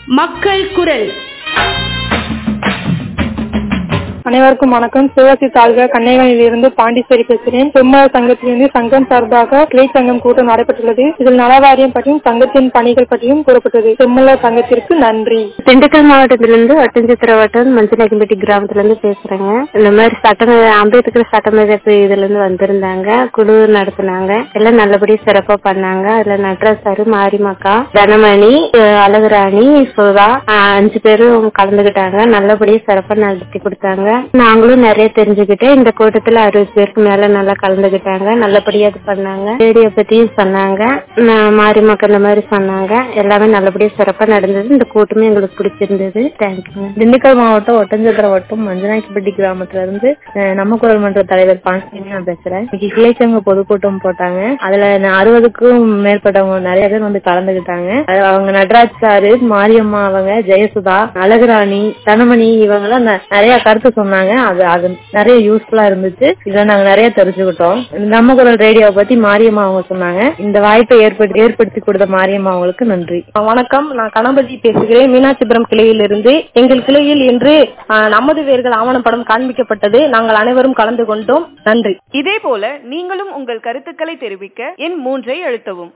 மக்கள் குரல் அனைவருக்கும் வணக்கம் சிவகாசி தாழ்க கன்னியாகுமரியில் இருந்து பாண்டிச்சேரி பேசுகிறேன் செம்மலர் சங்கத்திலிருந்து சங்கம் சார்பாக கிளை சங்கம் கூட்டம் நடைபெற்றுள்ளது இதில் நலவாரியம் பற்றியும் சங்கத்தின் பணிகள் பற்றியும் கூறப்பட்டது செம்மலர் சங்கத்திற்கு நன்றி திண்டுக்கல் மாவட்டத்திலிருந்து ஒட்டஞ்சித்திர வட்டம் மஞ்சநாயக்கம்பட்டி கிராமத்துல இருந்து பேசுறேங்க இந்த மாதிரி சட்ட அம்பேத்கர் சட்டமேதப்பு இதுல இருந்து வந்திருந்தாங்க குழு நடத்தினாங்க எல்லாம் நல்லபடியா சிறப்பா பண்ணாங்க அதுல நடராஜ் சாரு மாரிமக்கா தனமணி அஹ் அழகுராணி சுதா அஹ் அஞ்சு பேரும் கலந்துகிட்டாங்க நல்லபடியா சிறப்பா நடத்தி கொடுத்தாங்க நாங்களும் நிறைய தெரிஞ்சுக்கிட்டேன் இந்த கூட்டத்துல அறுபது பேருக்கு மேல நல்லா கலந்துகிட்டாங்க நல்லபடியா இது பண்ணாங்க ரேடியோ பத்தியும் சொன்னாங்க நான் மாரிமக்கா இந்த மாதிரி சொன்னாங்க எல்லாமே நல்லபடியா சிறப்பா நடந்தது இந்த கூட்டமே எங்களுக்கு பிடிச்சிருந்தது தேங்க்யூ திண்டுக்கல் மாவட்டம் ஒட்டஞ்சத்திர வட்டம் மஞ்சநாய்க்குப்பட்டி கிராமத்துல இருந்து அஹ், நம்ம குரல் மன்ற தலைவர் பாண்டியன் நான் பேசுறேன் இன்னைக்கு கிளைச்சங்க பொதுக்கூட்டம் போட்டாங்க அதுல ந- அறுபதுக்கும் மேற்பட்டவங்க நிறைய பேர் வந்து கலந்துகிட்டாங்க அதுல அவங்க நடராஜ் சாரு மாரியம்மா அவங்க ஜெயசுதா அழகுராணி தனமணி இவங்க எல்லாம் ந- நிறைய கருத்து சொன்னாங்க அது அது நிறைய யூஸ்ஃபுல்லா இருந்துச்சு இதுல நாங்க நிறைய தெரிஞ்சுக்கிட்டோம் நம்ம குரல் ரேடியோவை பத்தி மாரியம்மா அவங்க சொன்னாங்க இந்த வாய்ப்பை ஏற்படுத்தி ஏற்படுத்தி கொடுத்த மாரியம்மா அவங்களுக்கு நன்றி வணக்கம் நான் கணபதி பேசுகிறேன் மீனாட்சிபுரம் கிளையிலிருந்து எங்கள் கிளையில் இன்று ஆஹ், நமது வேர்கள் ஆவணப்படம் காண்பிக்கப்பட்டது நாங்கள் அனைவரும் கலந்து கொண்டோம் நன்றி இதே போல நீங்களும் உங்கள் கருத்துக்களை தெரிவிக்க எண் மூன்றை அழுத்தவும்